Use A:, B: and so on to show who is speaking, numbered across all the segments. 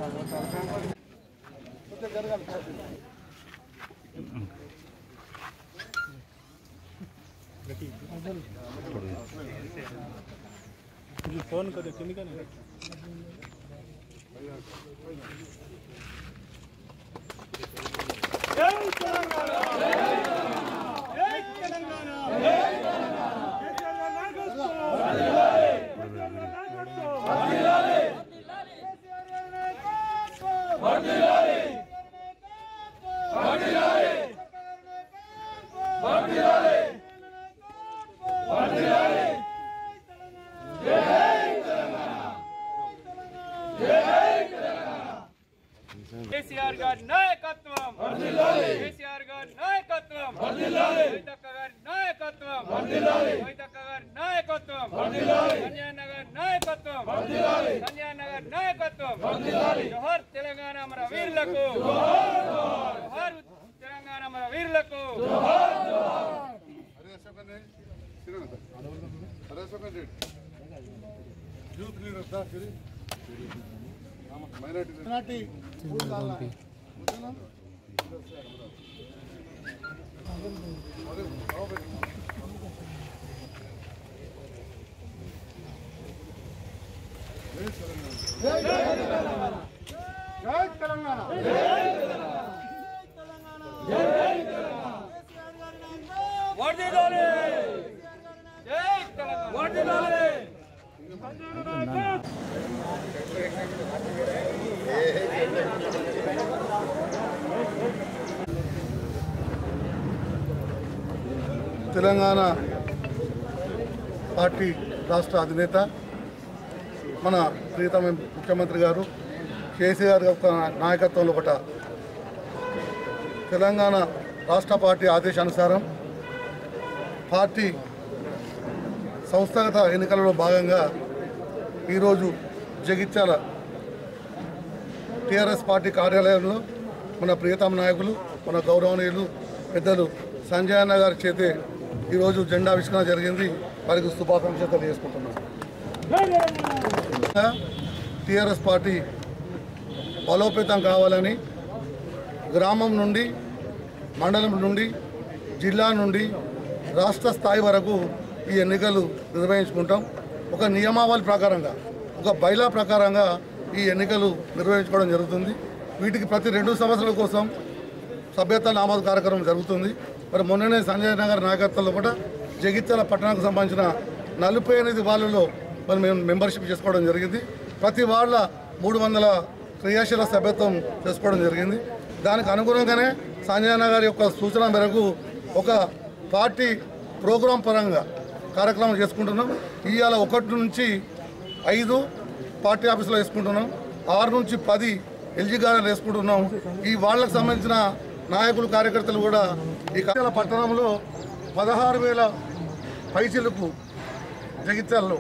A: Phone కదా కిందికనే
B: కేసీఆర్ గారి నాయకత్వం కేసీఆర్ గారి నాయకత్వం కవితక్క గారి నాయకత్వం కవితక్క గారి నాయకత్వం సంజయన్న గారి నాయకత్వం సంజయన్న గారి నాయకత్వం జోహర్ తెలంగాణ మన వీరులకు జోహర్ తెలంగాణ మన వీరులకు
C: యూత్ లీడర్ దా సిరి మైనార్టీ జై తెలంగాణ
B: వర్ధిల్లాలి జై తెలంగాణ వర్ధిల్లాలి
C: తెలంగాణ పార్టీ రాష్ట్ర అధినేత మన ప్రియతమ ముఖ్యమంత్రి గారు కేసీఆర్ యొక్క నాయకత్వంలో ఒకట తెలంగాణ రాష్ట్ర పార్టీ ఆదేశానుసారం పార్టీ సంస్థాగత ఎన్నికలలో భాగంగా ఈరోజు జగిత్యాల టీఆర్ఎస్ పార్టీ కార్యాలయంలో మన ప్రియతమ నాయకులు మన గౌరవనీయులు పెద్దలు సంజయ్ అన్న గారి చేతే ఈరోజు జెండా ఆవిష్కరణ జరిగింది వారికి శుభాకాంక్షలు తెలియజేసుకుంటున్నాను టీఆర్ఎస్ పార్టీ బలోపేతం కావాలని గ్రామం నుండి మండలం నుండి జిల్లా నుండి రాష్ట్ర స్థాయి వరకు ఈ ఎన్నికలు నిర్వహించుకుంటాం ఒక నియమావళి ప్రకారంగా ఒక బైలా ప్రకారంగా ఈ ఎన్నికలు నిర్వహించుకోవడం జరుగుతుంది వీటికి ప్రతి రెండు సంవత్సరాల కోసం సభ్యత్వ నామోదు కార్యక్రమం జరుగుతుంది మరి మొన్ననే సంజయ్ నగర్ నాయకత్వంలో కూడా జగిత్యాల పట్టణానికి సంబంధించిన నలభై ఎనిమిది వాళ్ళలో మరి మేము మెంబర్షిప్ చేసుకోవడం జరిగింది ప్రతి వాళ్ళ మూడు వందల క్రియాశీల సభ్యత్వం చేసుకోవడం జరిగింది దానికి అనుగుణంగానే సంజయ్ నగర్ యొక్క సూచన మేరకు ఒక పార్టీ ప్రోగ్రాం పరంగా కార్యక్రమం చేసుకుంటున్నాం ఇవాళ ఒకటి నుంచి ఐదు పార్టీ ఆఫీసులో వేసుకుంటున్నాం ఆరు నుంచి పది ఎల్జీ గార్డెన్ వేసుకుంటున్నాం ఈ వాళ్ళకు సంబంధించిన నాయకులు కార్యకర్తలు కూడా ఈ కట్యాల పట్టణంలో పదహారు వేల పైచిలకు జగిత్యాలలో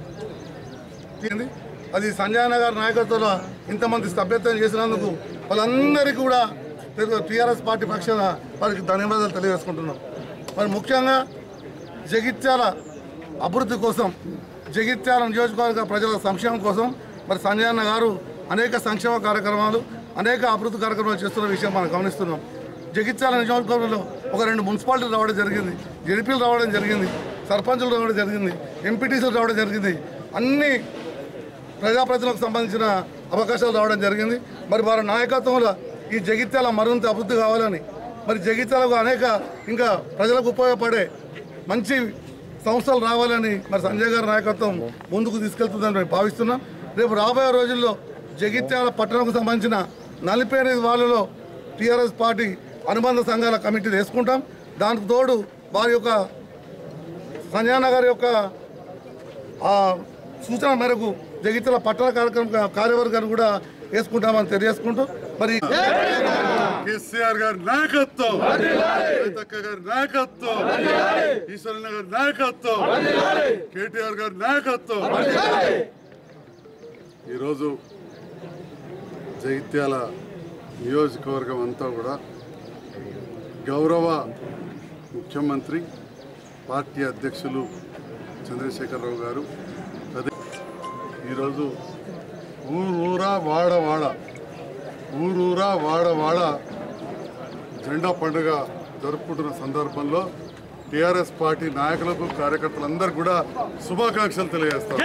C: తీరింది అది సంజయ్ నగర్ నాయకత్వంలో ఇంతమంది సభ్యత్వం చేసినందుకు వాళ్ళందరికీ కూడా టీఆర్ఎస్ పార్టీ పక్షాన వారికి ధన్యవాదాలు తెలియజేసుకుంటున్నాం మరి ముఖ్యంగా జగిత్యాల అభివృద్ధి కోసం జగిత్యాల నియోజకవర్గ ప్రజల సంక్షేమం కోసం మరి సంజయ్ అన్న గారు అనేక సంక్షేమ కార్యక్రమాలు అనేక అభివృద్ధి కార్యక్రమాలు చేస్తున్న విషయం మనం గమనిస్తున్నాం జగిత్యాల నియోజకవర్గంలో ఒక రెండు మున్సిపాలిటీలు రావడం జరిగింది జడిపీలు రావడం జరిగింది సర్పంచులు రావడం జరిగింది ఎంపీటీసీలు రావడం జరిగింది అన్ని ప్రజాప్రతినిధులకు సంబంధించిన అవకాశాలు రావడం జరిగింది మరి వారి నాయకత్వంలో ఈ జగిత్యాల మరింత అభివృద్ధి కావాలని మరి జగిత్యాలకు అనేక ఇంకా ప్రజలకు ఉపయోగపడే మంచి సంస్థలు రావాలని మరి సంజయ్ గారి నాయకత్వం ముందుకు తీసుకెళ్తుందని మేము భావిస్తున్నాం రేపు రాబోయే రోజుల్లో జగిత్యాల పట్టణంకు సంబంధించిన నలభై ఎనిమిది వాళ్ళలో టీఆర్ఎస్ పార్టీ అనుబంధ సంఘాల కమిటీలు వేసుకుంటాం దానికి తోడు వారి యొక్క సంజయ్ నగర్ యొక్క ఆ సూచన మేరకు జగిత్యాల పట్టణ కార్యక్రమం కార్యవర్గాన్ని కూడా వేసుకుంటామని తెలియజేసుకుంటూ మరి
D: కేసీఆర్ గారి నాయకత్వం కవితక్క గారి నాయకత్వం ఈశ్వరన్న గారి నాయకత్వం కేటీఆర్ గారి నాయకత్వం ఈరోజు జగిత్యాల నియోజకవర్గం అంతా కూడా గౌరవ ముఖ్యమంత్రి పార్టీ అధ్యక్షులు చంద్రశేఖరరావు గారు అదే ఈరోజు ఊరు ఊరా వాడ వాడ ఊరూరా వాడ వాడ జెండా పండుగ జరుపుకుంటున్న సందర్భంలో టీఆర్ఎస్ పార్టీ నాయకులకు కార్యకర్తలందరూ కూడా శుభాకాంక్షలు తెలియజేస్తారు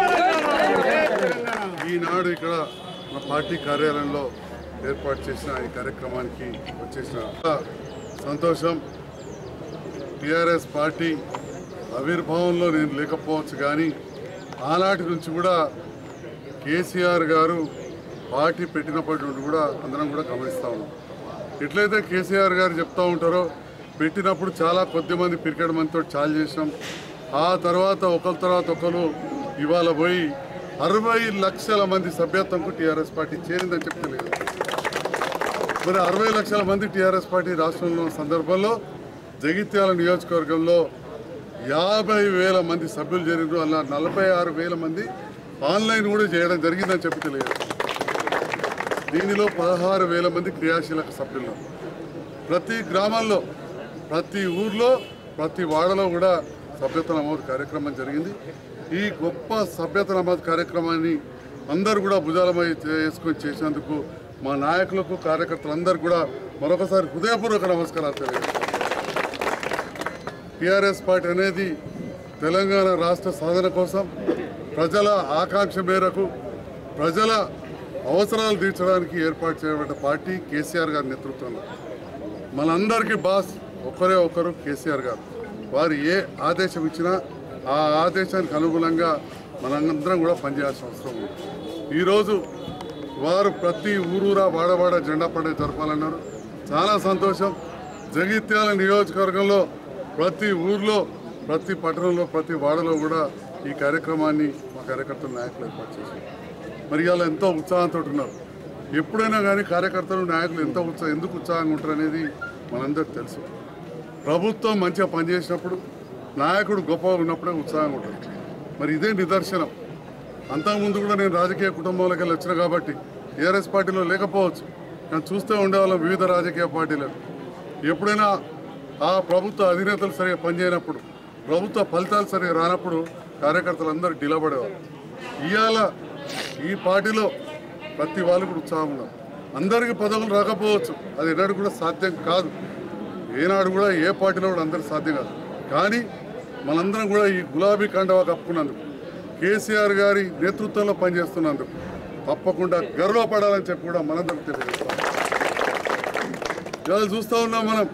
D: ఈనాడు ఇక్కడ మన పార్టీ కార్యాలయంలో ఏర్పాటు చేసిన ఈ కార్యక్రమానికి వచ్చేసిన సంతోషం టీఆర్ఎస్ పార్టీ ఆవిర్భావంలో నేను లేకపోవచ్చు కానీ ఆనాటి నుంచి కూడా కేసీఆర్ గారు పార్టీ పెట్టినప్పటి నుండి కూడా అందరం కూడా గమనిస్తూ ఉన్నాం ఎట్లయితే కేసీఆర్ గారు చెప్తూ ఉంటారో పెట్టినప్పుడు చాలా కొద్ది మంది పిరికెడ్ మందితో చాలు చేసినాం ఆ తర్వాత ఒకరి తర్వాత ఒకరు ఇవాళ పోయి అరవై లక్షల మంది సభ్యత్వంకు టీఆర్ఎస్ పార్టీ చేరిందని చెప్పి తెలియదు మరి అరవై లక్షల మంది టీఆర్ఎస్ పార్టీ రాష్ట్రంలో ఉన్న సందర్భంలో జగిత్యాల నియోజకవర్గంలో యాభై వేల మంది సభ్యులు చేరినారు అలా నలభై ఆరు వేల మంది ఆన్లైన్ కూడా చేయడం జరిగిందని చెప్పి తెలియదు దీనిలో పదహారు వేల మంది క్రియాశీలక సభ్యులు ప్రతి గ్రామాల్లో ప్రతి ఊర్లో ప్రతి వాడలో కూడా సభ్యత నమోదు కార్యక్రమం జరిగింది ఈ గొప్ప సభ్యత నమోదు కార్యక్రమాన్ని అందరూ కూడా భుజాలమై చేసుకొని చేసినందుకు మా నాయకులకు కార్యకర్తలందరూ కూడా మరొకసారి హృదయపూర్వక నమస్కారాలు తెలియజేస్తాను టీఆర్ఎస్ పార్టీ అనేది తెలంగాణ రాష్ట్ర సాధన కోసం ప్రజల ఆకాంక్ష మేరకు ప్రజల అవసరాలు తీర్చడానికి ఏర్పాటు చేయబడ్డ పార్టీ కేసీఆర్ గారి నేతృత్వంలో మనందరికీ బాస్ ఒకరే ఒకరు కేసీఆర్ గారు వారు ఏ ఆదేశం ఇచ్చినా ఆ ఆదేశానికి అనుగుణంగా మనందరం కూడా పనిచేయాల్సిన అవసరం ఉంది ఈరోజు వారు ప్రతి ఊరూరా వాడవాడ జెండా పండుగ జరపాలన్నారు చాలా సంతోషం జగిత్యాల నియోజకవర్గంలో ప్రతి ఊర్లో ప్రతి పట్టణంలో ప్రతి వాడలో కూడా ఈ కార్యక్రమాన్ని మా కార్యకర్తల నాయకులు ఏర్పాటు చేశారు మరి ఇవాళ ఎంతో ఉత్సాహంతో ఉన్నారు ఎప్పుడైనా కానీ కార్యకర్తలు నాయకులు ఎంత ఉత్సాహం ఎందుకు ఉత్సాహంగా ఉంటారు అనేది మనందరికి తెలుసు ప్రభుత్వం మంచిగా పనిచేసినప్పుడు నాయకుడు గొప్పగా ఉన్నప్పుడే ఉత్సాహంగా ఉంటాడు మరి ఇదే నిదర్శనం అంతకుముందు కూడా నేను రాజకీయ కుటుంబంలోకి వెళ్ళి వచ్చిన కాబట్టి టీఆర్ఎస్ పార్టీలో లేకపోవచ్చు కానీ చూస్తూ ఉండేవాళ్ళం వివిధ రాజకీయ పార్టీలను ఎప్పుడైనా ఆ ప్రభుత్వ అధినేతలు సరిగా పనిచేయనప్పుడు ప్రభుత్వ ఫలితాలు సరిగా రానప్పుడు కార్యకర్తలందరూ డిలబడేవారు ఇవాళ ఈ పార్టీలో ప్రతి వాళ్ళు కూడా ఉత్సాహం ఉన్నారు అందరికీ పదవులు రాకపోవచ్చు అది ఎన్నడూ కూడా సాధ్యం కాదు ఏనాడు కూడా ఏ పార్టీలో కూడా అందరికి సాధ్యం కాదు కానీ మనందరం కూడా ఈ గులాబీ కండవా కప్పుకున్నందుకు కేసీఆర్ గారి నేతృత్వంలో పనిచేస్తున్నందుకు తప్పకుండా గర్వపడాలని చెప్పి కూడా మనందరికి తెలియజేస్తాం ఇవాళ చూస్తూ ఉన్నాం మనం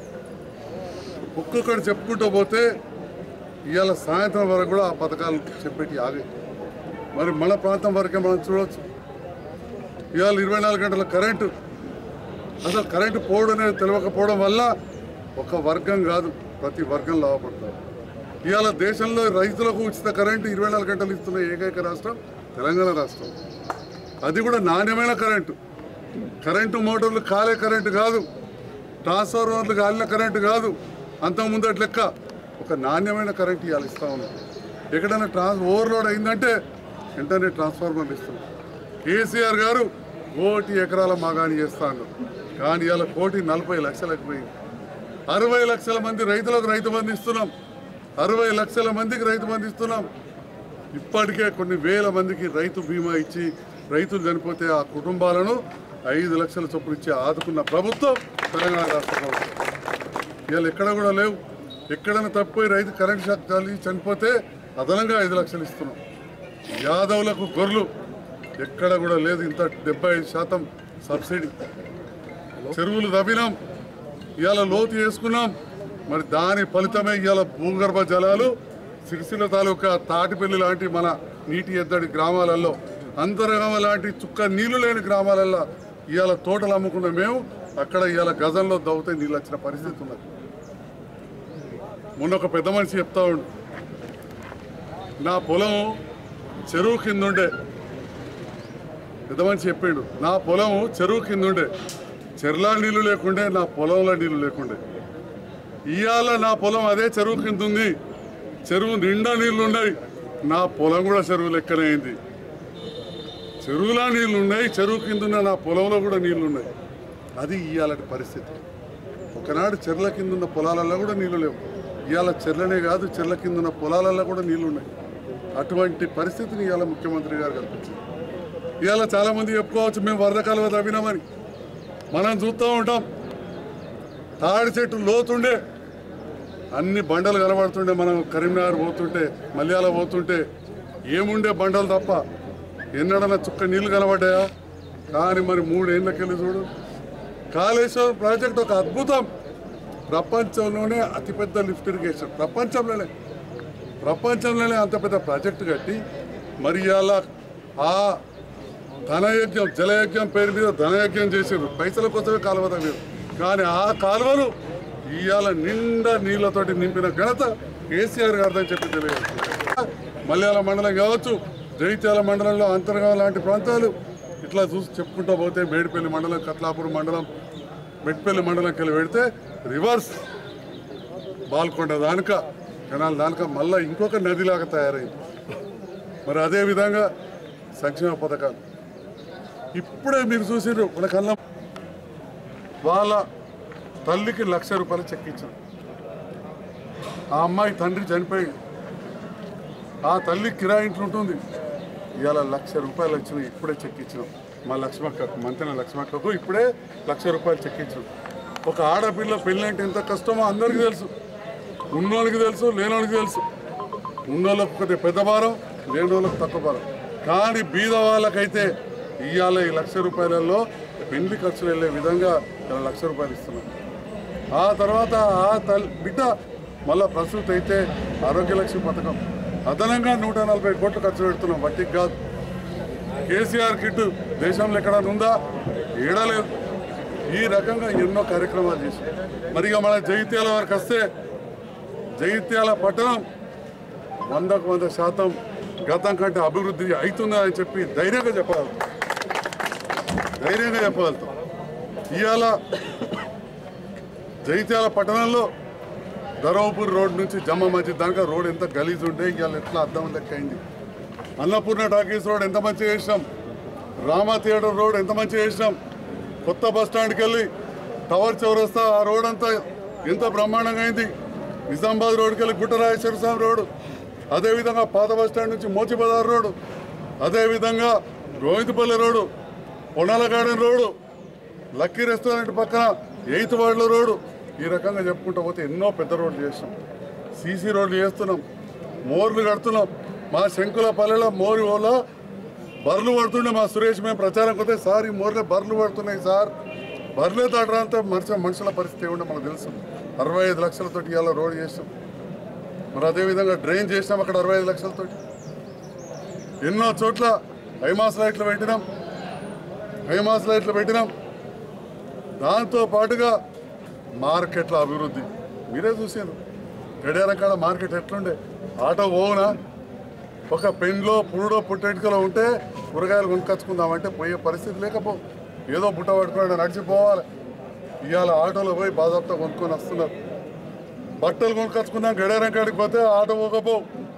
D: ఒక్కొక్కటి చెప్పుకుంటూ పోతే ఇవాళ సాయంత్రం వరకు కూడా ఆ పథకాలు చెప్పేటి ఆగాయి మరి మన ప్రాంతం వరకే మనం చూడవచ్చు ఇవాళ ఇరవై నాలుగు గంటల కరెంటు అసలు కరెంటు పోవడం అనేది తెలియకపోవడం వల్ల ఒక వర్గం కాదు ప్రతి వర్గం లాభపడుతుంది ఇవాళ దేశంలో రైతులకు ఉచిత కరెంటు ఇరవై నాలుగు గంటలు ఇస్తున్న ఏకైక రాష్ట్రం తెలంగాణ రాష్ట్రం అది కూడా నాణ్యమైన కరెంటు కరెంటు మోటార్లు కాలే కరెంటు కాదు ట్రాన్స్ఫార్మర్లు కాలిన కరెంటు కాదు అంతకుముందు అటు లెక్క ఒక నాణ్యమైన కరెంటు ఇవాళ ఇస్తా ఉన్నాం ఎక్కడైనా ట్రాన్స్ ఓవర్లోడ్ అయిందంటే వెంటనే ట్రాన్స్ఫార్మర్లు ఇస్తున్నాం కేసీఆర్ గారు కోటి ఎకరాల మాగాని చేస్తా అన్నారు కానీ ఇవాళ కోటి నలభై లక్షలకు పోయింది అరవై లక్షల మంది రైతులకు రైతు బంధు ఇస్తున్నాం అరవై లక్షల మందికి రైతు బంధు ఇస్తున్నాం ఇప్పటికే కొన్ని వేల మందికి రైతు బీమా ఇచ్చి రైతులు చనిపోతే ఆ కుటుంబాలను ఐదు లక్షల చొప్పున ఇచ్చి ఆదుకున్న ప్రభుత్వం తెలంగాణ రాష్ట్ర ప్రభుత్వం ఇవాళ ఎక్కడ కూడా లేవు ఎక్కడైనా తప్పిపోయి రైతు కరెంట్ షాక్ తగిలి చనిపోతే అదనంగా ఐదు లక్షలు ఇస్తున్నాం యాదవులకు గొర్రెలు ఎక్కడ కూడా లేదు ఇంత డెబ్బై ఐదు శాతం సబ్సిడీ చెరువులు తవ్వినాం ఇవాళ లోతు చేసుకున్నాం మరి దాని ఫలితమే ఇవాళ భూగర్భ జలాలు సిరిసిల్ల తాలూకా తాటిపల్లి లాంటి మన నీటి ఎద్దడి గ్రామాలలో అంతర్గామ లాంటి చుక్క నీళ్లు లేని గ్రామాలలో ఇవాళ తోటలు అమ్ముకున్న మేము అక్కడ ఇవాళ గజంలో దవ్వుతే నీళ్ళు వచ్చిన పరిస్థితి ఉన్నది మొన్న ఒక పెద్ద మనిషి చెప్తా ఉండు నా పొలం చెరువు కింద ఉండే పెద్ద మనిషి చెప్పిండు నా పొలం చెరువు కింద ఉండే చెర్లా నీళ్లు లేకుండే నా పొలంలో నీళ్లు లేకుండే ఇవాళ నా పొలం అదే చెరువు కింద ఉంది చెరువు నిండా నీళ్లు ఉన్నాయి నా పొలం కూడా చెరువు లెక్కనే అయింది చెరువులా నీళ్లు ఉన్నాయి చెరువు కింద ఉన్న నా పొలంలో కూడా నీళ్లు ఉన్నాయి అది ఇవాళటి పరిస్థితి ఒకనాడు చెర్ల కింద ఉన్న పొలాలలో కూడా నీళ్లు లేవు ఇవాళ చెర్లనే కాదు చెర్ల కింద ఉన్న పొలాలలో కూడా నీళ్లు ఉన్నాయి అటువంటి పరిస్థితిని ఇవాళ ముఖ్యమంత్రి గారు కల్పించారు ఇవాళ చాలా మంది చెప్పుకోవచ్చు మేము వరద కాలువ తవ్వినామని మనం చూస్తూ ఉంటాం తాడి చెట్టు లోతుండే అన్ని బండలు కనబడుతుండే మనం కరీంనగర్ పోతుంటే మల్యాల పోతుంటే ఏముండే బండలు తప్ప ఎన్నడన్నా చుక్క నీళ్లు కనబడ్డాయా కానీ మరి మూడేళ్ళకెళ్ళి చూడు కాళేశ్వరం ప్రాజెక్ట్ ఒక అద్భుతం ప్రపంచంలోనే అతిపెద్ద లిఫ్ట్ ఇరిగేషన్ ప్రపంచంలోనే ప్రపంచంలోనే అంత పెద్ద ప్రాజెక్టు కట్టి మరి ఇవాళ ఆ ధనయజ్ఞం జలయజ్ఞం పేరు మీద ధనయజ్ఞం చేసారు పైసల కోసమే కాలువ తవ్వారు కానీ ఆ కాలువను ఇవాళ నిండా నీళ్లతోటి నింపిన ఘనత కేసీఆర్ గారిదని చెప్పి తెలియదు మలయాళ మండలం కావచ్చు జైత్యాల మండలంలో అంతర్గాం లాంటి ప్రాంతాలు ఇట్లా చూసి చెప్పుకుంటూ పోతే మేడిపల్లి మండలం కట్లాపూర్ మండలం మెట్పల్లి మండలంకి వెళ్ళి పెడితే రివర్స్ బాల్కొండ దానిక కెనాల్ దానిక మళ్ళీ ఇంకొక నదిలాగా తయారైంది మరి అదే విధంగా సంక్షేమ పథకాలు ఇప్పుడే మీరు చూసారు మన కళ్ళ వాళ్ళ తల్లికి లక్ష రూపాయలు చెక్ ఇచ్చారు ఆ అమ్మాయి తండ్రి చనిపోయి ఆ తల్లి కిరాయి ఇంట్లో ఉంటుంది ఇవాళ లక్ష రూపాయలు వచ్చినాయి ఇప్పుడే చెక్ ఇచ్చినాం మా లక్ష్మక్కకు మంతెన లక్ష్మక్కకు ఇప్పుడే లక్ష రూపాయలు చెక్ ఇచ్చినాం ఒక ఆడపిల్ల పెళ్ళి అంటే ఎంత కష్టమో అందరికీ తెలుసు ఉన్నోళ్ళకి తెలుసు లేనోళ్ళకి తెలుసు ఉన్నోళ్ళకి కొద్దిగా పెద్ద భారం లేని వాళ్ళకి తక్కువ భారం కానీ బీద వాళ్ళకైతే ఇవాళ ఈ లక్ష రూపాయలలో పెళ్లి ఖర్చులు వెళ్ళే విధంగా ఇలా లక్ష రూపాయలు ఇస్తున్నాం ఆ తర్వాత ఆ తల్లి బిడ్డ మళ్ళా ప్రసూతి అయితే ఆరోగ్య లక్ష్మి పథకం అదనంగా నూట నలభై కోట్లు ఖర్చు పెడుతున్నాం వడ్డీకి కాదు కేసీఆర్ కిట్ దేశంలో ఎక్కడైనా ఉందా ఏడలేదు ఈ రకంగా ఎన్నో కార్యక్రమాలు చేసి మరి ఇక మన జగిత్యాల వరకు వస్తే జగిత్యాల పట్టణం వందకు వంద శాతం గతం కంటే అభివృద్ధి అవుతుందని చెప్పి ధైర్యంగా చెప్పాలి ధైర్యంగా చెప్పగలుగుతాం ఇవాళ జగిత్యాల పట్టణంలో ధర్మపూర్ రోడ్ నుంచి జమ్మ మస్జిద్ దాకా రోడ్ ఎంత గలీజ్ ఉంటే ఇవాళ ఎట్లా అర్థం లెక్క అయింది అన్నపూర్ణ టాకీస్ రోడ్ ఎంత మంచిగా చేసినాం రామా థియేటర్ రోడ్ ఎంత మంచిగా చేసినాం కొత్త బస్ స్టాండ్కి వెళ్ళి టవర్ చౌరస్తా ఆ రోడ్ అంతా ఎంత బ్రహ్మాండంగా అయింది నిజామాబాద్ రోడ్కి వెళ్ళి గుట్టరాజేశ్వర స్వామి రోడ్ అదేవిధంగా పాత బస్ స్టాండ్ నుంచి మోచి బజార్ రోడ్డు అదేవిధంగా Govindapalli road Ponnala garden road lucky restaurant పక్కన ఎయిత్ వార్డుల రోడ్డు ఈ రకంగా చెప్పుకుంటూ పోతే ఎన్నో పెద్ద రోడ్లు చేస్తాం సీసీ రోడ్లు చేస్తున్నాం మోర్లు కడుతున్నాం మా శంకుల పల్లెలో మోరి వల్ల బర్రెలు పడుతుండే మా సురేష్ మేము ప్రచారం పోతే సార్ ఈ మోర్లే బర్రెలు పడుతున్నాయి సార్ బర్రెలే దాటడంతా మనుషుల మనుషుల పరిస్థితి ఏముండే మనకు తెలుసు అరవై ఐదు లక్షలతోటి ఇవాళ రోడ్ చేస్తాం మరి అదేవిధంగా డ్రైన్ చేసినాం అక్కడ అరవై ఐదు లక్షలతోటి ఎన్నో చోట్ల హైమాస్ లైట్లు పెట్టినాం హైమాస్ లైట్లు పెట్టినాం దాంతో పాటుగా మార్కెట్ల అభివృద్ధి మీరే చూసారు గడియారం కాడ మార్కెట్ ఎట్లుండే ఆటో పోవునా ఒక పెన్లో పురుడో పుట్టెట్టుకలో ఉంటే కూరగాయలు కొనుక్కొచ్చుకుందామంటే పోయే పరిస్థితి లేకపో ఏదో బుట్ట పట్టుకుని నడిచిపోవాలి ఇవాళ ఆటోలో పోయి బాధాప్తా కొనుక్కొని వస్తున్నారు బట్టలు కొనుక్కొచ్చుకుందాం గడియారం కాడికి పోతే ఆటో పోకపో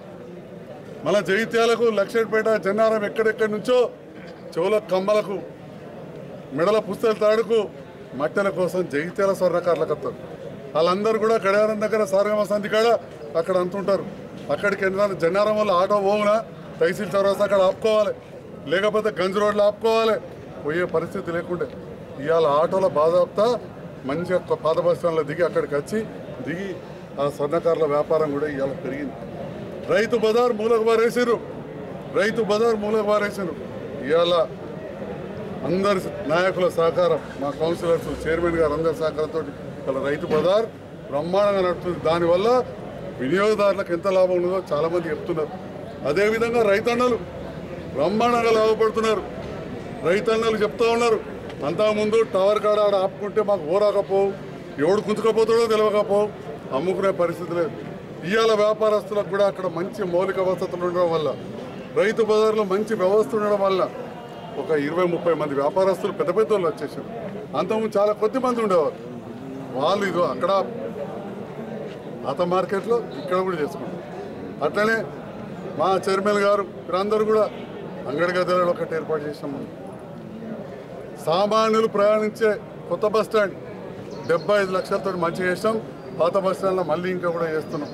D: మన జైత్యాలకు లక్షపేట జన్నారం ఎక్కడెక్కడి నుంచో చెవుల కమ్మలకు మెడల పుస్తల తాడుకు మట్టెల కోసం జగిత్యాల స్వర్ణకారులకు వస్తారు వాళ్ళందరూ కూడా గడియారం దగ్గర సారగమ సంధి కాడ అక్కడ అంతుంటారు అక్కడికి వెళ్ళిన జన్నారం వల్ల ఆటో పోవునా తహసీల్ చౌరస్తా అక్కడ ఆపుకోవాలి లేకపోతే గంజ్ రోడ్లు ఆపుకోవాలి పోయే పరిస్థితి లేకుండే ఇవాళ ఆటోల బాధాప్తా మంచిగా కొ- పాత బస్ స్టాండ్లో దిగి అక్కడికి వచ్చి దిగి ఆ స్వర్ణకారుల వ్యాపారం కూడా ఇవాళ పెరిగింది రైతు బజార్ మూలకు బారేసారు రైతు బజార్ మూలకు బారేసారు ఇవాళ అందరి నాయకుల సహకారం మా కౌన్సిలర్స్ చైర్మన్ గారు అందరి సహకారంతో ఇలా రైతు బజార్ బ్రహ్మాండంగా నడుస్తుంది దానివల్ల వినియోగదారులకు ఎంత లాభం ఉన్నదో చాలా మంది చెప్తున్నారు అదేవిధంగా రైతన్నలు బ్రహ్మాండంగా లాభపడుతున్నారు రైతన్నలు చెప్తా ఉన్నారు అంతకుముందు టవర్ కాడ ఆడ ఆపుకుంటే మాకు ఓరాకపోవు ఎవడు కుంచుకపోతాడో తెలియకపోవు అమ్ముకునే పరిస్థితి లేదు ఇవాళ వ్యాపారస్తులకు కూడా అక్కడ మంచి మౌలిక వసతులు ఉండడం వల్ల రైతు బజార్లో మంచి వ్యవస్థ ఉండడం వల్ల ఒక ఇరవై ముప్పై మంది వ్యాపారస్తులు పెద్ద పెద్ద వాళ్ళు వచ్చేసారు అంతకుముందు చాలా కొద్ది మంది ఉండేవారు వాళ్ళు ఇదో అక్కడ పాత మార్కెట్లో ఇక్కడ కూడా చేసుకుంటారు అట్లనే మా చైర్మన్ గారు మీరందరూ కూడా అంగడి గదిలో ఒకటి ఏర్పాటు చేసాం మనం సామాన్యులు ప్రయాణించే కొత్త బస్ స్టాండ్ డెబ్బై ఐదు లక్షలతో మంచిగా చేసాం పాత బస్ స్టాండ్లో మళ్ళీ ఇంకా కూడా చేస్తున్నాం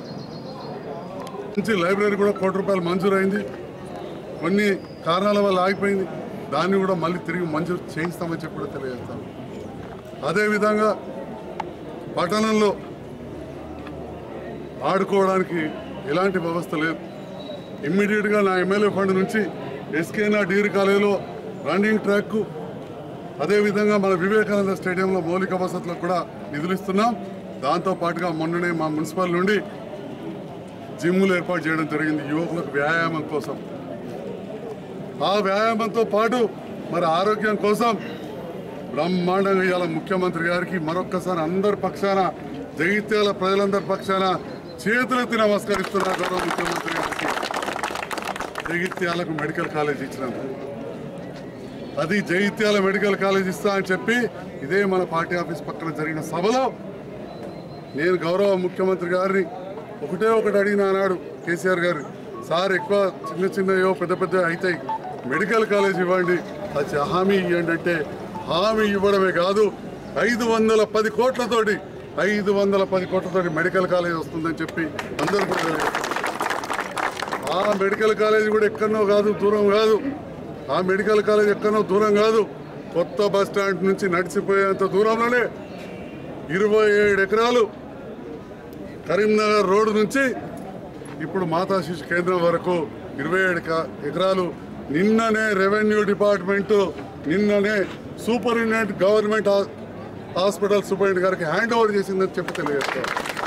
D: మంచి లైబ్రరీ కూడా కోటి రూపాయలు మంజూరైంది కొన్ని కారణాల వల్ల ఆగిపోయింది దాన్ని కూడా మళ్ళీ తిరిగి మంజూరు చేయిస్తామని చెప్పి కూడా తెలియజేస్తాను అదేవిధంగా పట్టణంలో ఆడుకోవడానికి ఎలాంటి వ్యవస్థ లేదు ఇమ్మీడియట్గా నా ఎమ్మెల్యే ఫండ్ నుంచి ఎస్కేనా డిగ్రీ కాలేజీలో రన్నింగ్ ట్రాక్ అదేవిధంగా మన వివేకానంద స్టేడియంలో మౌలిక వసతులకు కూడా నిధులు ఇస్తున్నాం దాంతో పాటుగా మొన్ననే మా మున్సిపల్ నుండి జిమ్లు ఏర్పాటు చేయడం జరిగింది యువకులకు వ్యాయామం కోసం ఆ వ్యాయామంతో పాటు మరి ఆరోగ్యం కోసం బ్రహ్మాండంగా ఇవాళ ముఖ్యమంత్రి గారికి మరొక్కసారి అందరి పక్షాన జగిత్యాల ప్రజలందరి పక్షాన చేతులెత్తి నమస్కరిస్తున్నారు గౌరవ ముఖ్యమంత్రి గారికి జగిత్యాలకు మెడికల్ కాలేజ్ ఇచ్చినందుకు అది జగిత్యాల మెడికల్ కాలేజ్ ఇస్తా అని చెప్పి ఇదే మన పార్టీ ఆఫీస్ పక్కన జరిగిన సభలో నేను గౌరవ ముఖ్యమంత్రి గారిని ఒకటే ఒకటి అడిగిన ఆనాడు కేసీఆర్ గారు సార్ ఎక్కువ చిన్న చిన్నయో పెద్ద పెద్ద అవుతాయి మెడికల్ కాలేజ్ ఇవ్వండి అది హామీ ఇవ్వండి అంటే హామీ ఇవ్వడమే కాదు ఐదు వందల పది కోట్లతోటి ఐదు వందల పది కోట్లతోటి మెడికల్ కాలేజ్ వస్తుందని చెప్పి అందరూ కూడా తెలియజేస్తున్నారు. ఆ మెడికల్ కాలేజ్ కూడా ఎక్కడనో కాదు దూరం కాదు ఆ మెడికల్ కాలేజ్ ఎక్కడనో దూరం కాదు కొత్త బస్ స్టాండ్ నుంచి నడిచిపోయేంత దూరంలోనే ఇరవై ఏడు ఎకరాలు కరీంనగర్ రోడ్డు నుంచి ఇప్పుడు మాతా శిశు కేంద్రం వరకు ఇరవై ఏడు క- ఎకరాలు నిన్ననే రెవెన్యూ డిపార్ట్మెంటు నిన్ననే సూపరింటెండెంట్ గవర్నమెంట్ హా- హాస్పిటల్ సూపరింటెండెంట్ గారికి హ్యాండ్ ఓవర్ చేసిందని చెప్పి తెలియజేస్తారు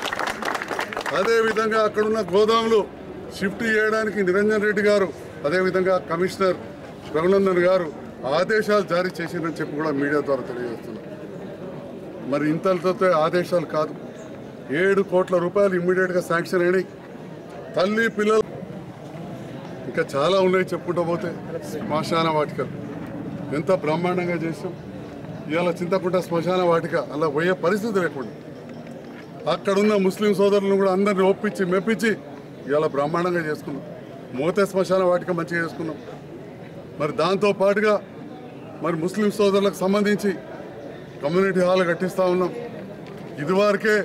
D: అదేవిధంగా అక్కడున్న గోదాములు షిఫ్ట్ చేయడానికి నిరంజన్ రెడ్డి గారు అదేవిధంగా కమిషనర్ రఘునందన్ గారు ఆదేశాలు జారీ చేసిందని చెప్పి కూడా మీడియా ద్వారా తెలియజేస్తున్నారు మరి ఇంతలతో ఆదేశాలు కాదు ఏడు కోట్ల రూపాయలు ఇమ్మీడియట్గా శాంక్షన్ అయినాయి తల్లి పిల్లలు ఇంకా చాలా ఉన్నాయి చెప్పుకుంటూ పోతే శ్మశాన వాటికలు ఎంత బ్రహ్మాండంగా చేసాం ఇవాళ చింతకుంట శ్మశాన వాటిక అలా పోయే పరిస్థితి లేకుండా అక్కడున్న ముస్లిం సోదరులను కూడా అందరిని ఒప్పించి మెప్పించి ఇవాళ బ్రహ్మాండంగా చేసుకున్నాం మోతే శ్మశాన వాటిక మంచిగా చేసుకున్నాం మరి దాంతో పాటుగా మరి ముస్లిం సోదరులకు సంబంధించి కమ్యూనిటీ హాల్ కట్టిస్తూ ఉన్నాం ఇదివరకే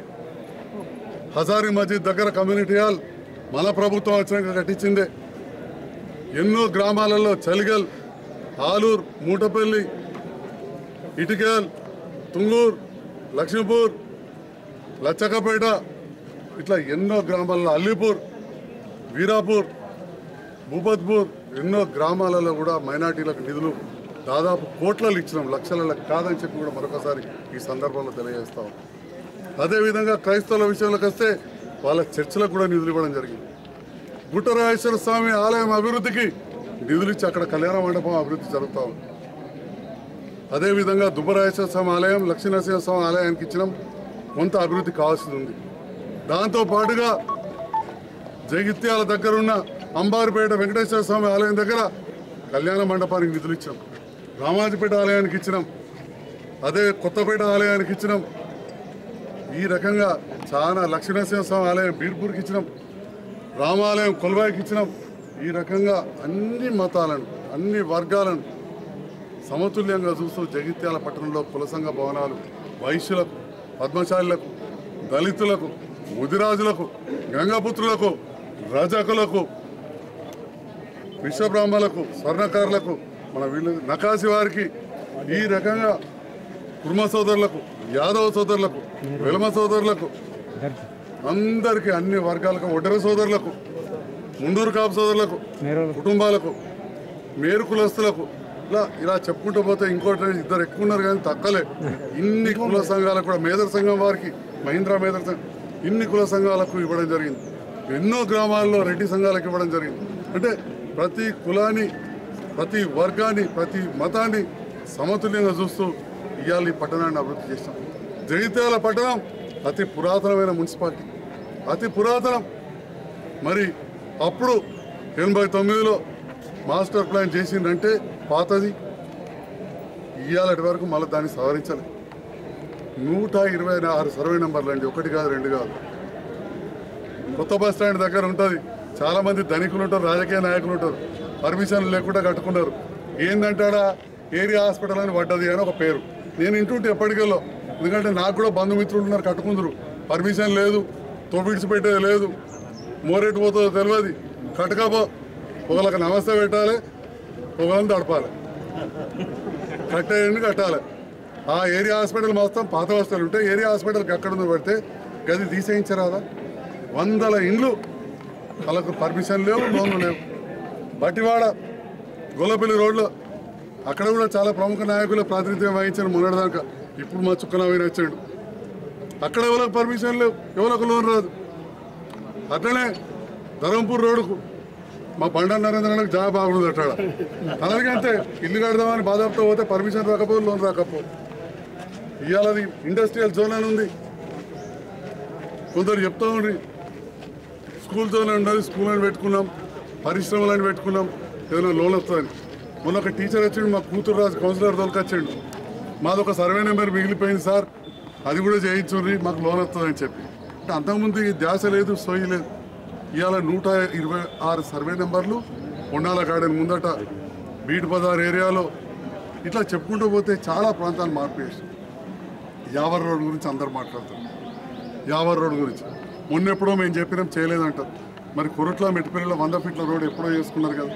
D: హజారీ మస్జిద్ దగ్గర కమ్యూనిటీ హాల్ మన ప్రభుత్వం వచ్చినాక కట్టించిందే ఎన్నో గ్రామాలలో చలిగల్ ఆలూరు మూటపల్లి ఇటికల్ తుంగూర్ లక్ష్మీపూర్ లచ్చకపేట ఇట్లా ఎన్నో గ్రామాలలో అల్లీపూర్ వీరాపూర్ భూపత్పూర్ ఎన్నో గ్రామాలలో కూడా మైనార్టీలకు నిధులు దాదాపు కోట్లలో ఇచ్చినాం లక్షలలో కాదని చెప్పి కూడా మరొకసారి ఈ సందర్భంలో తెలియజేస్తాం అదేవిధంగా క్రైస్తవుల విషయంలోకి వస్తే వాళ్ళ చర్చలకు కూడా నిధులు ఇవ్వడం జరిగింది గుట్టరాజేశ్వర స్వామి ఆలయం అభివృద్ధికి నిధులు ఇచ్చి అక్కడ కళ్యాణ మండపం అభివృద్ధి జరుగుతూ ఉంది అదేవిధంగా దుబ్బరాజేశ్వర స్వామి ఆలయం లక్ష్మీనరసింహ స్వామి ఆలయానికి ఇచ్చినాం కొంత అభివృద్ధి కావాల్సి ఉంది దాంతో పాటుగా జగిత్యాల దగ్గర ఉన్న అంబారిపేట వెంకటేశ్వర స్వామి ఆలయం దగ్గర కళ్యాణ మండపానికి నిధులు ఇచ్చాం రామాజపేట ఆలయానికి ఇచ్చినాం అదే కొత్తపేట ఆలయానికి ఇచ్చినాం ఈ రకంగా చాలా లక్ష్మీనరసింహ స్వామి ఆలయం బీర్పూర్కి ఇచ్చినాం రామాలయం కొల్వాయికి ఇచ్చినాం ఈ రకంగా అన్ని మతాలను అన్ని వర్గాలను సమతుల్యంగా చూస్తూ జగిత్యాల పట్టణంలో కుల సంఘ భవనాలు వైశ్యులకు పద్మశాలులకు దళితులకు ముదిరాజులకు గంగపుత్రులకు రజకులకు విశ్వబ్రాహ్మణులకు స్వర్ణకారులకు మన వీళ్ళు నకాసి వారికి ఈ రకంగా కుర్మ సోదరులకు యాదవ సోదరులకు వెలమ సోదరులకు అందరికీ అన్ని వర్గాలకు ఒడ్డర సోదరులకు ముందూరు కాపు సోదరులకు కుటుంబాలకు మేరు కులస్తులకు ఇలా ఇలా చెప్పుకుంటూ పోతే ఇంకోటి ఇద్దరు ఎక్కువ ఉన్నారు కానీ తక్కలే ఇన్ని కుల సంఘాలకు కూడా మేదర్ సంఘం వారికి మహీంద్రా మేదర్ సంఘం ఇన్ని కుల సంఘాలకు ఇవ్వడం జరిగింది ఎన్నో గ్రామాల్లో రెడ్డి సంఘాలకు ఇవ్వడం జరిగింది అంటే ప్రతి కులాన్ని ప్రతి వర్గాన్ని ప్రతి మతాన్ని సమతుల్యంగా చూస్తూ ఇవాళ ఈ పట్టణాన్ని అభివృద్ధి చేస్తాం జగిత్యాల పట్టణం అతి పురాతనమైన మున్సిపాలిటీ అతి పురాతనం మరి అప్పుడు ఎనభై తొమ్మిదిలో మాస్టర్ ప్లాన్ చేసిందంటే పాతది ఇవాళటి వరకు మళ్ళీ దాన్ని సవరించాలి నూట ఇరవై ఆరు సర్వే నెంబర్లు అండి ఒకటి కాదు రెండు కాదు కొత్త బస్ స్టాండ్ దగ్గర ఉంటుంది చాలా మంది ధనికులు ఉంటారు రాజకీయ నాయకులు ఉంటారు పర్మిషన్ లేకుండా కట్టుకున్నారు ఏందంటాడా ఏరియా హాస్పిటల్ అని పడ్డది అని ఒక పేరు నేను ఇంటుంటే ఎప్పటికెళ్ళో ఎందుకంటే నాకు కూడా బంధుమిత్రులు ఉన్నారు కట్టుకుందరు పర్మిషన్ లేదు తోపిడిచిపెట్టేది లేదు మోరెట్టు పోతుందో తెలియదు కట్టుకపో ఒకళ్ళకి నమస్తే పెట్టాలి ఒకళ్ళని తడపాలి కట్టేయండి కట్టాలి ఆ ఏరియా హాస్పిటల్ మొత్తం పాత హాస్పిటల్ ఉంటే ఏరియా హాస్పిటల్కి ఎక్కడ ఉందో పెడితే గది తీసేయించరాదా వందల ఇండ్లు వాళ్ళకు పర్మిషన్ లేవు లోన్లు లేవు బట్టివాడ గొల్లపల్లి రోడ్లో అక్కడ కూడా చాలా ప్రముఖ నాయకులు ప్రాతినిధ్యం వహించారు మొన్నటిదాకా ఇప్పుడు మా చుక్క నవీన్ వచ్చాడు అక్కడ ఎవరికి పర్మిషన్ లేవు ఎవరికి లోన్ రాదు అట్లనే ధరంపూర్ రోడ్డుకు మా బండ నరేంద్రనాథ్ జాబ్ బాగుంది అట్టాడ అలాగే అంతే ఇల్లు కడదామని బాధాపుతో పోతే పర్మిషన్ రాకపోతే లోన్ రాకపో ఇవాళ అది ఇండస్ట్రియల్ జోన్ అని ఉంది కొందరు చెప్తా ఉండ్రి స్కూల్ జోన్ ఉన్నది స్కూల్ అని పెట్టుకున్నాం పరిశ్రమలు అని పెట్టుకున్నాం ఏదైనా లోన్ వస్తుందని మొన్న ఒక టీచర్ వచ్చిండు మా కూతురు రాజు కౌన్సిలర్ తోలుకొచ్చిండు మాది ఒక సర్వే నెంబర్ మిగిలిపోయింది సార్ అది కూడా చేయించుర్రి మాకు లోన్ వస్తుందని చెప్పి అంటే అంతకుముందు ఈ ధ్యాస లేదు సోయి లేదు ఇవాళ నూట ఇరవై ఆరు సర్వే నెంబర్లు కొండాల గార్డెన్ ముందట బీట్ బజార్ ఏరియాలో ఇట్లా చెప్పుకుంటూ పోతే చాలా ప్రాంతాలు మార్పు చేసాం యావర్ రోడ్ గురించి అందరు మాట్లాడతారు యావర్ రోడ్ గురించి మొన్న ఎప్పుడో మేము చెప్పినాం చేయలేదంటారు మరి కొరట్ల మెట్టిపల్లిలో వంద ఫీట్ల రోడ్ ఎప్పుడో చేసుకున్నారు కదా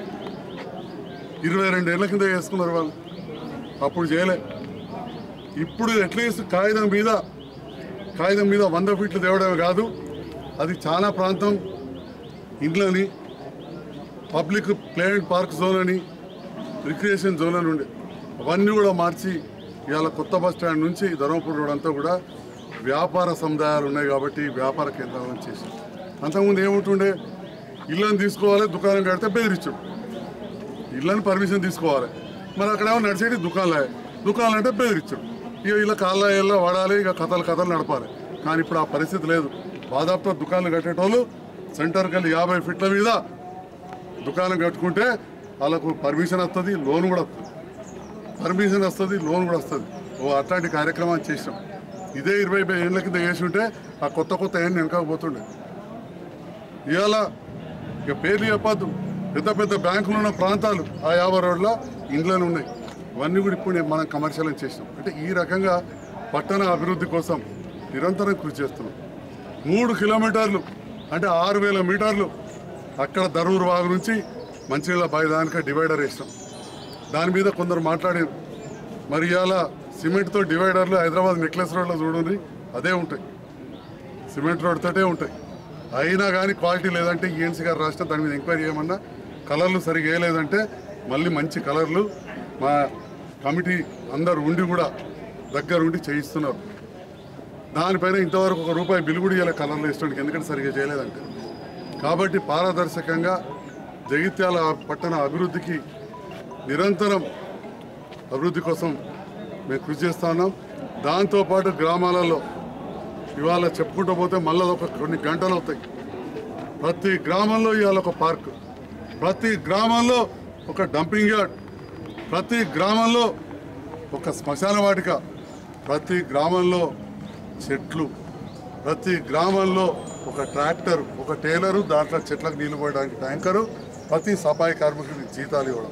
D: ఇరవై రెండు ఏళ్ల కింద చేసుకున్నారు వాళ్ళు అప్పుడు చేయలే ఇప్పుడు అట్లీస్ట్ కాగితం మీద కాగితం మీద వంద ఫీట్లు తేవడమే కాదు అది చాలా ప్రాంతం ఇండ్లని public play and park zone అని రిక్రియేషన్ జోన్ అని ఉండే అవన్నీ కూడా మార్చి ఇవాళ కొత్త బస్ స్టాండ్ నుంచి ధర్మపురం రోడ్ అంతా కూడా వ్యాపార సముదాయాలు ఉన్నాయి కాబట్టి వ్యాపార కేంద్రాలను చేసి అంతకుముందు ఏముంటుండే ఇళ్ళని తీసుకోవాలి దుకాణం కడితే బెదిరించు ఇళ్ళని పర్మిషన్ తీసుకోవాలి మరి అక్కడ ఏమో నడిచేటి దుకాణాలే దుకాణాలు అంటే బెదిరించు ఇక ఇలా కాళ్ళ ఇళ్ళ వాడాలి ఇక కథలు కథలు నడపాలి కానీ ఇప్పుడు ఆ పరిస్థితి లేదు దాదాపుతో దుకాణాలు కట్టేటోళ్ళు సెంటర్కి వెళ్ళి యాభై ఫీట్ల మీద దుకాణం కట్టుకుంటే వాళ్ళకు పర్మిషన్ వస్తుంది లోన్ కూడా వస్తుంది పర్మిషన్ వస్తుంది లోన్ కూడా వస్తుంది ఓ అట్లాంటి కార్యక్రమాలు చేసినాం ఇదే ఇరవై ఏళ్ళ కింద చేసి ఉంటే ఆ కొత్త కొత్త ఏం వెనకపోతుండే ఇవాళ ఇక పేర్లు చెప్పద్దు పెద్ద పెద్ద బ్యాంకులు ఉన్న ప్రాంతాలు ఆ యాభై రోడ్ల ఇండ్లను ఉన్నాయి ఇవన్నీ కూడా ఇప్పుడు నేను మనం కమర్షియల్ చేసినాం అంటే ఈ రకంగా పట్టణ అభివృద్ధి కోసం నిరంతరం కృషి చేస్తున్నాం మూడు కిలోమీటర్లు అంటే ఆరు వేల మీటర్లు అక్కడ ధరూరు వాగు నుంచి మంచినీళ్ళ బావి దానిక డివైడర్ వేసినాం దాని మీద కొందరు మాట్లాడారు మరి ఇవాళ సిమెంట్తో డివైడర్లు హైదరాబాద్ నెక్లెస్ రోడ్లో చూడండి అదే ఉంటాయి సిమెంట్ రోడ్ తోటే ఉంటాయి అయినా కానీ క్వాలిటీ లేదంటే ఈఎన్సీ గారు రాష్ట్రం దాని మీద ఎంక్వైరీ చేయమన్నా కలర్లు సరిగా వేయలేదంటే మళ్ళీ మంచి కలర్లు మా కమిటీ అందరు ఉండి కూడా దగ్గర ఉండి చేయిస్తున్నారు దానిపైన ఇంతవరకు ఒక రూపాయి బిల్లు కూడా ఇవ్వాలి కలర్లు వేసుకోవడానికి ఎందుకంటే సరిగా చేయలేదంటే కాబట్టి పారదర్శకంగా జగిత్యాల పట్టణ అభివృద్ధికి నిరంతరం అభివృద్ధి కోసం మేము కృషి చేస్తా ఉన్నాం దాంతోపాటు గ్రామాలలో ఇవాళ చెప్పుకుంటూ పోతే మళ్ళీ ఒక కొన్ని గంటలు అవుతాయి ప్రతి గ్రామంలో ఇవాళ ఒక పార్క్ ప్రతి గ్రామంలో ఒక డంపింగ్ యార్డ్ ప్రతి గ్రామంలో ఒక శ్మశాన వాటిక ప్రతి గ్రామంలో చెట్లు ప్రతి గ్రామంలో ఒక ట్రాక్టర్ ఒక టైలరు దాంట్లో చెట్లకు నీళ్లు పోయడానికి ట్యాంకరు ప్రతి సఫాయి కార్మికుడికి జీతాలు ఇవ్వడం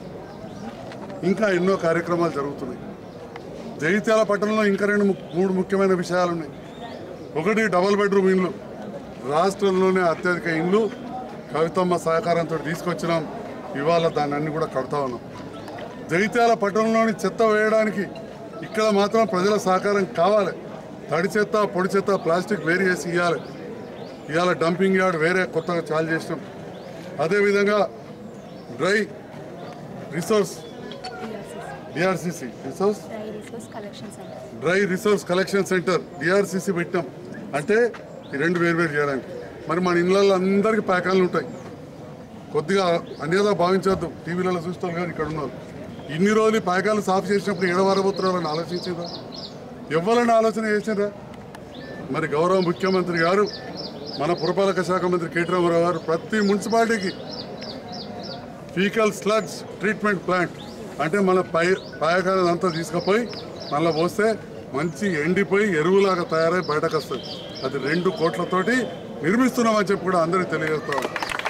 D: ఇంకా ఎన్నో కార్యక్రమాలు జరుగుతున్నాయి జగిత్యాల పట్టణంలో ఇంకా రెండు ము- మూడు ముఖ్యమైన విషయాలు ఉన్నాయి ఒకటి డబుల్ బెడ్రూమ్ ఇండ్లు రాష్ట్రంలోనే అత్యధిక ఇండ్లు కవితమ్మ సహకారంతో తీసుకొచ్చినాం ఇవాళ దాన్ని అన్ని కూడా కడతా ఉన్నాం జగిత్యాల పట్టణంలోని చెత్త వేయడానికి ఇక్కడ మాత్రం ప్రజల సహకారం కావాలి తడి చెత్త పొడి చెత్త ప్లాస్టిక్ వేరు చేసి ఇవ్వాలి ఇవాళ డంపింగ్ యార్డ్ వేరే కొత్తగా చాలు చేసినాం అదేవిధంగా dry resource DRCC resource
A: dry resource collection centre
D: dry resource collection centre DRCC పెట్టాం అంటే ఈ రెండు వేరు వేరు చేయడానికి మరి మన ఇళ్ళల్లో అందరికీ ప్యాకాలు ఉంటాయి కొద్దిగా అన్యదా భావించొద్దు టీవీలలో చూస్తాం కానీ ఇక్కడ ఉన్నారు ఇన్ని రోజులు ప్యాకాలు సాఫ్ చేసినప్పుడు ఏడవరబోతున్నారని ఆలోచించిందా ఎవరైనా ఆలోచన చేసిండ్రా మరి గౌరవ ముఖ్యమంత్రి గారు మన పురపాలక శాఖ మంత్రి కేటీ రామారావు గారు ప్రతి మున్సిపాలిటీకి ఫీకల్ స్లగ్స్ ట్రీట్మెంట్ ప్లాంట్ అంటే మన పై పాయకాలను అంతా తీసుకుపోయి మళ్ళీ పోస్తే మంచి ఎండిపోయి ఎరువులాగా తయారై బయటకు వస్తుంది అది రెండు కోట్లతోటి నిర్మిస్తున్నామని చెప్పి కూడా అందరికీ తెలియజేస్తాం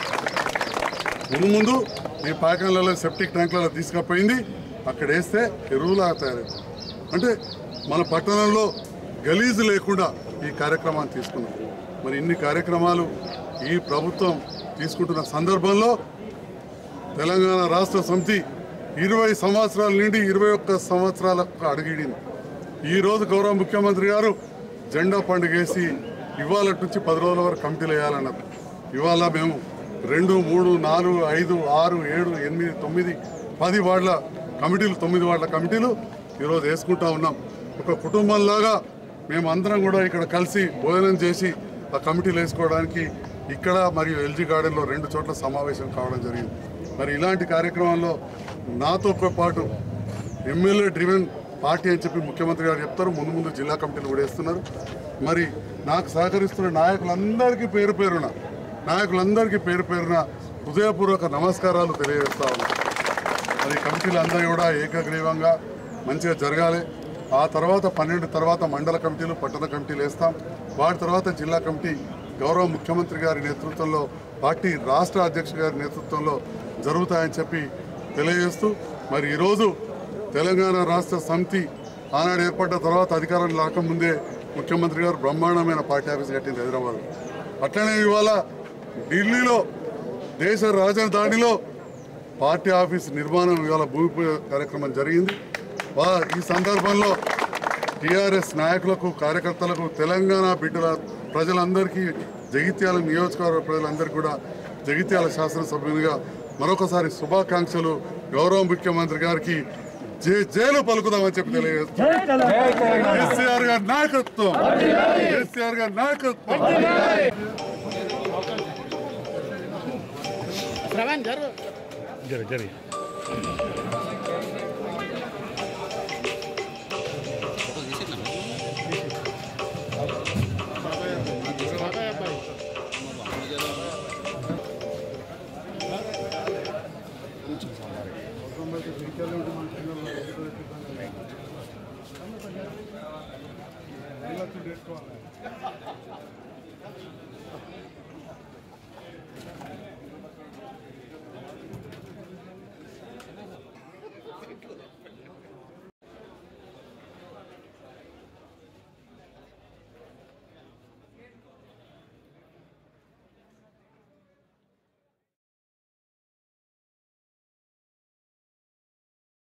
D: ముందు ముందు ఈ పాయకాలలో సెప్టిక్ ట్యాంకులలో తీసుకుపోయింది అక్కడ వేస్తే ఎరువులాగా తయారైంది అంటే మన పట్టణంలో గలీజు లేకుండా ఈ కార్యక్రమాన్ని తీసుకున్నాం మరి ఇన్ని కార్యక్రమాలు ఈ ప్రభుత్వం తీసుకుంటున్న సందర్భంలో తెలంగాణ రాష్ట్ర సమితి ఇరవై సంవత్సరాల నుండి ఇరవై ఒక్క సంవత్సరాలకు అడిగిడింది ఈ రోజు గౌరవ ముఖ్యమంత్రి గారు జెండా పండుగ వేసి ఇవాళ నుంచి పది రోజుల వరకు కమిటీలు వేయాలన్నారు ఇవాళ మేము రెండు మూడు నాలుగు ఐదు ఆరు ఏడు ఎనిమిది తొమ్మిది పది వార్డుల కమిటీలు తొమ్మిది వార్డుల కమిటీలు ఈరోజు వేసుకుంటా ఉన్నాం ఒక కుటుంబంలాగా మేము అందరం కూడా ఇక్కడ కలిసి భోజనం చేసి ఆ కమిటీలు వేసుకోవడానికి ఇక్కడ మరియు ఎల్జీ గార్డెన్లో రెండు చోట్ల సమావేశం కావడం జరిగింది మరి ఇలాంటి కార్యక్రమాల్లో నాతో పాటు ఎమ్మెల్యే డ్రివెన్ పార్టీ అని చెప్పి ముఖ్యమంత్రి గారు చెప్తారు ముందు ముందు జిల్లా కమిటీలు కూడా వేస్తున్నారు మరి నాకు సహకరిస్తున్న నాయకులందరికీ పేరు పేరున నాయకులందరికీ పేరు పేరున హృదయపూర్వక నమస్కారాలు తెలియజేస్తా ఉన్నాను అది కమిటీలు అందరూ కూడా ఏకగ్రీవంగా మంచిగా జరగాలి ఆ తర్వాత పన్నెండు తర్వాత మండల కమిటీలు పట్టణ కమిటీలు వేస్తాం వాటి తర్వాత జిల్లా కమిటీ గౌరవ ముఖ్యమంత్రి గారి నేతృత్వంలో పార్టీ రాష్ట్ర అధ్యక్షుడు గారి నేతృత్వంలో జరుగుతాయని చెప్పి తెలియజేస్తూ మరి ఈరోజు తెలంగాణ రాష్ట్ర సమితి ఆనాడు ఏర్పడ్డ తర్వాత అధికారం రాకముందే ముఖ్యమంత్రి గారు బ్రహ్మాండమైన పార్టీ ఆఫీస్ కట్టింది హైదరాబాద్ అట్లనే ఇవాళ ఢిల్లీలో దేశ రాజధానిలో పార్టీ ఆఫీస్ నిర్మాణం ఇవాళ భూమి పూజ కార్యక్రమం జరిగింది వా ఈ సందర్భంలో టీఆర్ఎస్ నాయకులకు కార్యకర్తలకు తెలంగాణ బిడ్డల ప్రజలందరికీ జగిత్యాల నియోజకవర్గ ప్రజలందరికీ కూడా జగిత్యాల శాసనసభ్యునిగా మరొకసారి శుభాకాంక్షలు గౌరవ ముఖ్యమంత్రి గారికి జే జైలు పలుకుదామని చెప్పి తెలియజేస్తాం కేసీఆర్ గారి నాయకత్వం కేసీఆర్ గారి నాయకత్వం